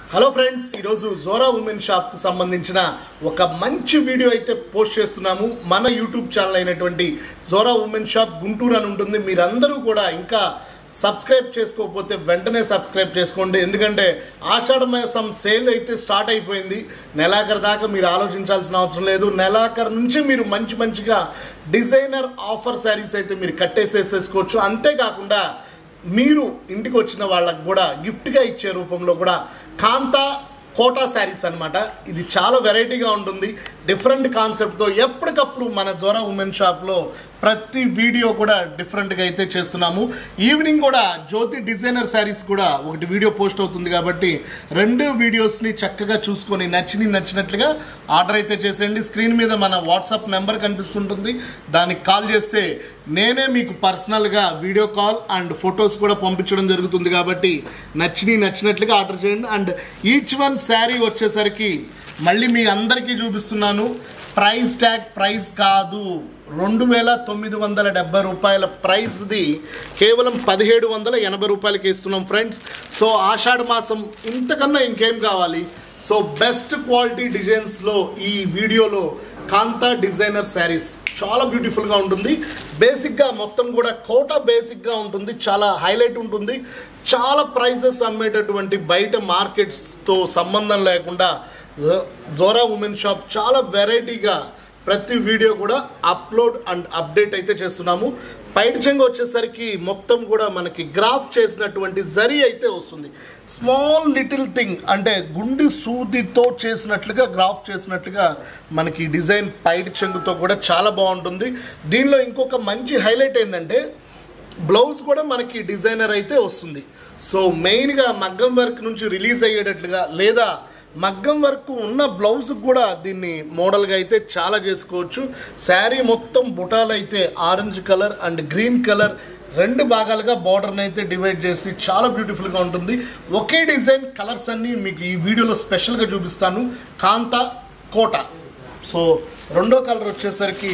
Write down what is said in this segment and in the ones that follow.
hello friends ఈరోజు Zora women షాప్కి సంబంధించిన ఒక మంచి వీడియో అయితే పోస్ట్ చేస్తున్నాము మన యూట్యూబ్ ఛానల్ అయినటువంటి జోరా ఉమెన్ షాప్ గుంటూరు అని ఉంటుంది మీరందరూ కూడా ఇంకా సబ్స్క్రైబ్ చేసుకోకపోతే వెంటనే సబ్స్క్రైబ్ చేసుకోండి ఎందుకంటే ఆషాఢ మాసం సేల్ అయితే స్టార్ట్ అయిపోయింది నెలాఖరు దాకా మీరు ఆలోచించాల్సిన అవసరం లేదు నెలాఖరు నుంచి మీరు మంచి మంచిగా డిజైనర్ ఆఫర్ శారీస్ అయితే మీరు కట్టేసేసేసుకోవచ్చు అంతేకాకుండా మీరు ఇంటికి వచ్చిన వాళ్ళకి కూడా గిఫ్ట్గా ఇచ్చే రూపంలో కూడా కాంతా కోటా శారీస్ అన్నమాట ఇది చాలా వెరైటీగా ఉంటుంది డిఫరెంట్ కాన్సెప్ట్తో ఎప్పటికప్పుడు మన జోరా ఉమెన్ షాప్లో ప్రతి వీడియో కూడా డిఫరెంట్గా అయితే చేస్తున్నాము ఈవినింగ్ కూడా జ్యోతి డిజైనర్ శారీస్ కూడా ఒకటి వీడియో పోస్ట్ అవుతుంది కాబట్టి రెండు వీడియోస్ని చక్కగా చూసుకొని నచ్చిన నచ్చినట్లుగా ఆర్డర్ అయితే చేసేయండి స్క్రీన్ మీద మన వాట్సాప్ నెంబర్ కనిపిస్తుంటుంది దానికి కాల్ చేస్తే నేనే మీకు పర్సనల్గా వీడియో కాల్ అండ్ ఫొటోస్ కూడా పంపించడం జరుగుతుంది కాబట్టి నచ్చిని నచ్చినట్లుగా ఆర్డర్ చేయండి అండ్ ఈచ్ వన్ శారీ వచ్చేసరికి మళ్ళీ మీ అందరికీ చూపిస్తున్నాను ప్రైస్ ట్యాగ్ ప్రైస్ కాదు రెండు వేల తొమ్మిది వందల డెబ్బై రూపాయల ప్రైస్ది కేవలం పదిహేడు వందల ఎనభై రూపాయలకి ఇస్తున్నాం ఫ్రెండ్స్ సో ఆషాఢ మాసం ఇంతకన్నా ఇంకేం కావాలి సో బెస్ట్ క్వాలిటీ డిజైన్స్లో ఈ వీడియోలో కాంతా డిజైనర్ శారీస్ చాలా బ్యూటిఫుల్గా ఉంటుంది బేసిక్గా మొత్తం కూడా కోట బేసిక్గా ఉంటుంది చాలా హైలైట్ ఉంటుంది చాలా ప్రైజెస్ అమ్మేటటువంటి బయట మార్కెట్స్తో సంబంధం లేకుండా జో- జోరా ఉమెన్ షాప్ చాలా వెరైటీగా ప్రతి వీడియో కూడా అప్లోడ్ అండ్ అప్డేట్ అయితే చేస్తున్నాము పైట చెంగు వచ్చేసరికి మొత్తం కూడా మనకి గ్రాఫ్ చేసినటువంటి జరీ అయితే వస్తుంది స్మాల్ లిటిల్ థింగ్ అంటే గుండి సూదితో చేసినట్లుగా గ్రాఫ్ చేసినట్లుగా మనకి డిజైన్ పైట చెంగుతో కూడా చాలా బాగుంటుంది దీనిలో ఇంకొక మంచి హైలైట్ ఏంటంటే బ్లౌజ్ కూడా మనకి డిజైనర్ అయితే వస్తుంది సో మెయిన్గా మగ్గం వర్క్ నుంచి రిలీజ్ అయ్యేటట్లుగా లేదా మగ్గం వర్క్ ఉన్న బ్లౌజ్ కూడా దీన్ని మోడల్గా అయితే చాలా చేసుకోవచ్చు శారీ మొత్తం బుటాలు అయితే orange colour and green colour రెండు భాగాలుగా బార్డర్ని అయితే డివైడ్ చేసి చాలా బ్యూటిఫుల్గా ఉంటుంది ఒకే డిజైన్ కలర్స్ అన్నీ మీకు ఈ వీడియోలో స్పెషల్గా చూపిస్తాను కాంతా కోట సో రెండో కలర్ వచ్చేసరికి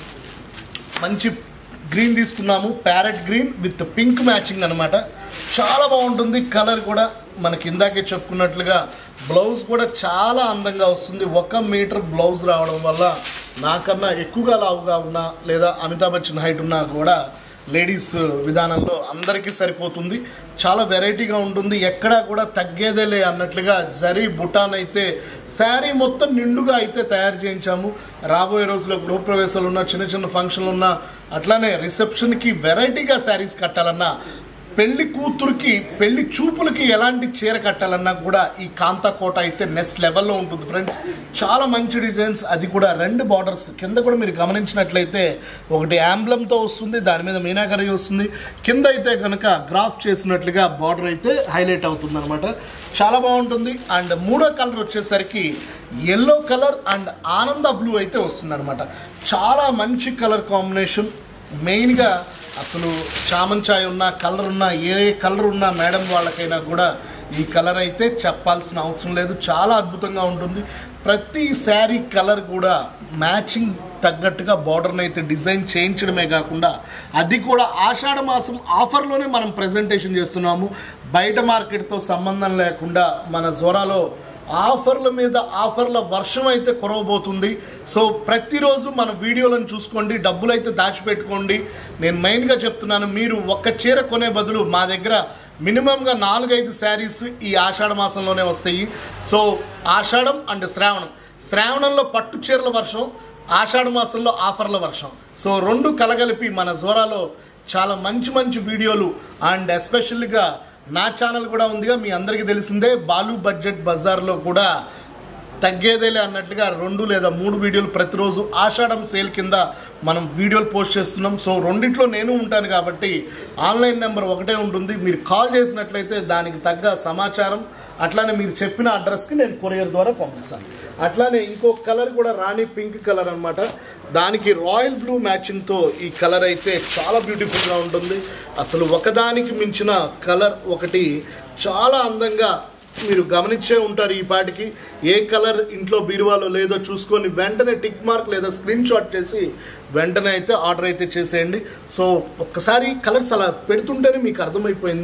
మంచి గ్రీన్ తీసుకున్నాము parrot green with pink matching అనమాట చాలా బాగుంటుంది కలర్ కూడా మనకి ఇందాకే చెప్పుకున్నట్లుగా బ్లౌజ్ కూడా చాలా అందంగా వస్తుంది ఒక మీటర్ బ్లౌజ్ రావడం వల్ల నాకన్నా ఎక్కువగా లావుగా ఉన్నా లేదా అమితాబ్ బచ్చన్ హైట్ ఉన్నా కూడా లేడీస్ విధానంలో అందరికీ సరిపోతుంది చాలా వెరైటీగా ఉంటుంది ఎక్కడా కూడా తగ్గేదేలే అన్నట్లుగా జరీ బుటాన్ అయితే శారీ మొత్తం నిండుగా అయితే తయారు చేయించాము రాబోయే రోజుల్లో గృహప్రవేశాలు ఉన్న చిన్న చిన్న ఫంక్షన్లు ఉన్న అట్లానే రిసెప్షన్కి వెరైటీగా శారీస్ కట్టాలన్నా పెళ్లి కూతురికి పెళ్లి చూపులకి ఎలాంటి చీర కట్టాలన్నా కూడా ఈ కాంతా కోట అయితే నెక్స్ట్ లెవెల్లో ఉంటుంది ఫ్రెండ్స్ చాలా మంచి డిజైన్స్ అది కూడా రెండు బార్డర్స్ కింద కూడా మీరు గమనించినట్లయితే ఒకటి యాంబ్లంతో వస్తుంది దాని మీద మీనాకరి వస్తుంది కింద అయితే కనుక గ్రాఫ్ చేసినట్లుగా బార్డర్ అయితే హైలైట్ అవుతుంది అనమాట చాలా బాగుంటుంది అండ్ మూడో కలర్ వచ్చేసరికి yellow colour and Ananda blue అయితే వస్తుంది అనమాట చాలా మంచి కలర్ కాంబినేషన్ మెయిన్గా అసలు చామన్ చాయ్ ఉన్న కలర్ ఉన్న ఏ కలర్ ఉన్న మేడం వాళ్ళకైనా కూడా ఈ కలర్ అయితే చెప్పాల్సిన అవసరం లేదు చాలా అద్భుతంగా ఉంటుంది ప్రతి శారీ కలర్ కూడా మ్యాచింగ్ తగ్గట్టుగా బార్డర్ని అయితే డిజైన్ చేయించడమే కాకుండా అది కూడా ఆషాఢ మాసం ఆఫర్లోనే మనం ప్రజెంటేషన్ చేస్తున్నాము బయట మార్కెట్తో సంబంధం లేకుండా మన జోరాలో ఆఫర్ల మీద ఆఫర్ల వర్షం అయితే కురవబోతుంది సో ప్రతిరోజు మన వీడియోలను చూసుకోండి డబ్బులు అయితే దాచిపెట్టుకోండి నేను మెయిన్గా చెప్తున్నాను మీరు ఒక్క చీర కొనే బదులు మా దగ్గర మినిమంగా నాలుగైదు శారీస్ ఈ ఆషాఢ మాసంలోనే వస్తాయి సో ఆషాఢం అండ్ శ్రావణం శ్రావణంలో పట్టు చీరల వర్షం ఆషాఢ మాసంలో ఆఫర్ల వర్షం సో రెండు కలగలిపి మన జోరాలో చాలా మంచి మంచి వీడియోలు అండ్ ఎస్పెషల్గా నా ఛానల్ కూడా ఉందిగా మీ అందరికీ తెలిసిందే బాలు బడ్జెట్ బజార్లో కూడా తగ్గేదేలే అన్నట్లుగా రెండు లేదా మూడు వీడియోలు ప్రతిరోజు ఆషాఢం సేల్ కింద మనం వీడియోలు పోస్ట్ చేస్తున్నాం సో రెండిట్లో నేను ఉంటాను కాబట్టి ఆన్లైన్ నెంబర్ ఒకటే ఉంటుంది మీరు కాల్ చేసినట్లయితే దానికి తగ్గ సమాచారం అట్లానే మీరు చెప్పిన అడ్రస్కి నేను కొరియర్ ద్వారా పంపిస్తాను అట్లానే ఇంకో కలర్ కూడా రాణి పింక్ కలర్ అన్నమాట దానికి రాయల్ బ్లూ మ్యాచింగ్తో ఈ కలర్ అయితే చాలా బ్యూటిఫుల్గా ఉంటుంది అసలు ఒకదానికి మించిన కలర్ ఒకటి చాలా అందంగా మీరు గమనించే ఉంటారు ఈ పాటికి ఏ కలర్ ఇంట్లో బీరువాలో లేదో చూసుకొని వెంటనే టిక్ మార్క్ లేదా స్క్రీన్ షాట్ చేసి వెంటనే అయితే ఆర్డర్ అయితే చేసేయండి సో ఒక్కసారి కలర్స్ అలా పెడుతుంటేనే మీకు అర్థమైపోయింది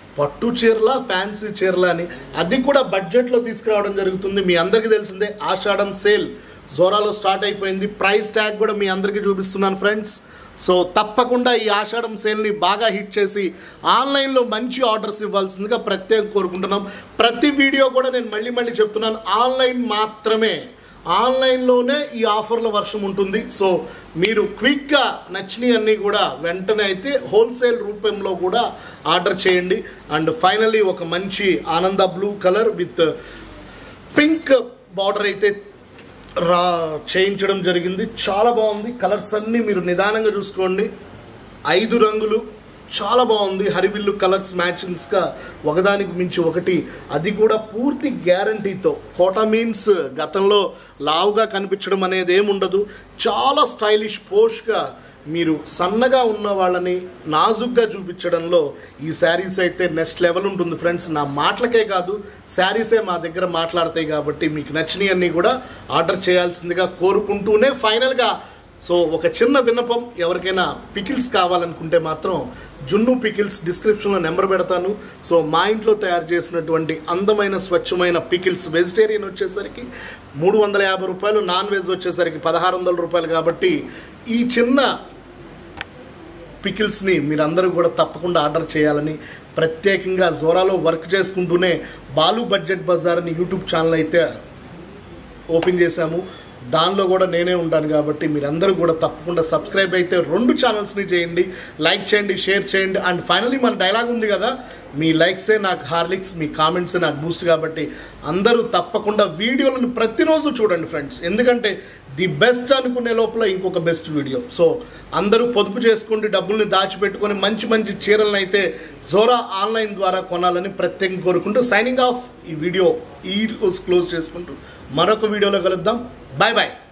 పట్టు చీరల ఫ్యాన్సీ చీరల అని అది కూడా బడ్జెట్లో తీసుకురావడం జరుగుతుంది మీ అందరికీ తెలిసిందే ఆషాఢం సేల్ జోరాలో స్టార్ట్ అయిపోయింది ప్రైస్ ట్యాగ్ కూడా మీ అందరికీ చూపిస్తున్నాను ఫ్రెండ్స్ సో తప్పకుండా ఈ ఆషాఢం సేల్ని బాగా హిట్ చేసి ఆన్లైన్లో మంచి ఆర్డర్స్ ఇవ్వాల్సిందిగా ప్రత్యేకం కోరుకుంటున్నాం ప్రతి వీడియో కూడా నేను మళ్ళీ మళ్ళీ చెప్తున్నాను ఆన్లైన్ మాత్రమే ఆన్లైన్లోనే ఈ ఆఫర్ల వర్షం ఉంటుంది సో మీరు క్విక్గా నచ్చినవి అన్నీ కూడా వెంటనే అయితే హోల్సేల్ రూపంలో కూడా ఆర్డర్ చేయండి అండ్ ఫైనల్లీ ఒక మంచి Ananda blue colour with pink border అయితే రా చేయించడం జరిగింది చాలా బాగుంది కలర్స్ అన్నీ మీరు నిదానంగా చూసుకోండి ఐదు రంగులు చాలా బాగుంది హరివిల్లు కలర్స్ మ్యాచింగ్స్గా ఒకదానికి మించి ఒకటి అది కూడా పూర్తి గ్యారంటీతో కోట మీన్స్ గతంలో లావుగా కనిపించడం అనేది ఏముండదు చాలా స్టైలిష్ పోష్గా మీరు సన్నగా ఉన్న వాళ్ళని నాజుగ్గా చూపించడంలో ఈ శారీస్ అయితే నెక్స్ట్ లెవెల్ ఉంటుంది ఫ్రెండ్స్ నా మాటలకే కాదు శారీసే మా దగ్గర మాట్లాడతాయి కాబట్టి మీకు నచ్చినవి అన్నీ కూడా ఆర్డర్ చేయాల్సిందిగా కోరుకుంటూనే ఫైనల్గా సో ఒక చిన్న విన్నపం ఎవరికైనా పికిల్స్ కావాలనుకుంటే మాత్రం జున్ను పికిల్స్ డిస్క్రిప్షన్లో నెంబర్ పెడతాను సో మా ఇంట్లో తయారు చేసినటువంటి అందమైన స్వచ్ఛమైన పికిల్స్ వెజిటేరియన్ వచ్చేసరికి మూడు వందల యాభై రూపాయలు నాన్ వెజ్ వచ్చేసరికి పదహారు వందల రూపాయలు కాబట్టి ఈ చిన్న పికిల్స్ని మీరందరూ కూడా తప్పకుండా ఆర్డర్ చేయాలని ప్రత్యేకంగా జోరాలో వర్క్ చేసుకుంటూనే బాలు బడ్జెట్ బజార్ అని యూట్యూబ్ ఛానల్ అయితే ఓపెన్ చేశాము దానిలో కూడా నేనే ఉంటాను కాబట్టి మీరందరూ కూడా తప్పకుండా సబ్స్క్రైబ్ అయితే రెండు ఛానల్స్ని చేయండి లైక్ చేయండి షేర్ చేయండి అండ్ ఫైనలీ మన డైలాగ్ ఉంది కదా మీ లైక్సే నాకు హార్లిక్స్ మీ కామెంట్సే నాకు బూస్ట్ కాబట్టి అందరూ తప్పకుండా వీడియోలను ప్రతిరోజు చూడండి ఫ్రెండ్స్ ఎందుకంటే ది బెస్ట్ అనుకునే లోపల ఇంకొక బెస్ట్ వీడియో సో అందరూ పొదుపు చేసుకుంటూ డబ్బుల్ని దాచిపెట్టుకొని మంచి మంచి చీరలను అయితే జోరా ఆన్లైన్ ద్వారా కొనాలని ప్రత్యేకంగా కోరుకుంటూ సైనింగ్ ఆఫ్ ఈ వీడియో ఈ రోజు క్లోజ్ చేసుకుంటూ మరొక వీడియోలో కలుద్దాం బాయ్ బాయ్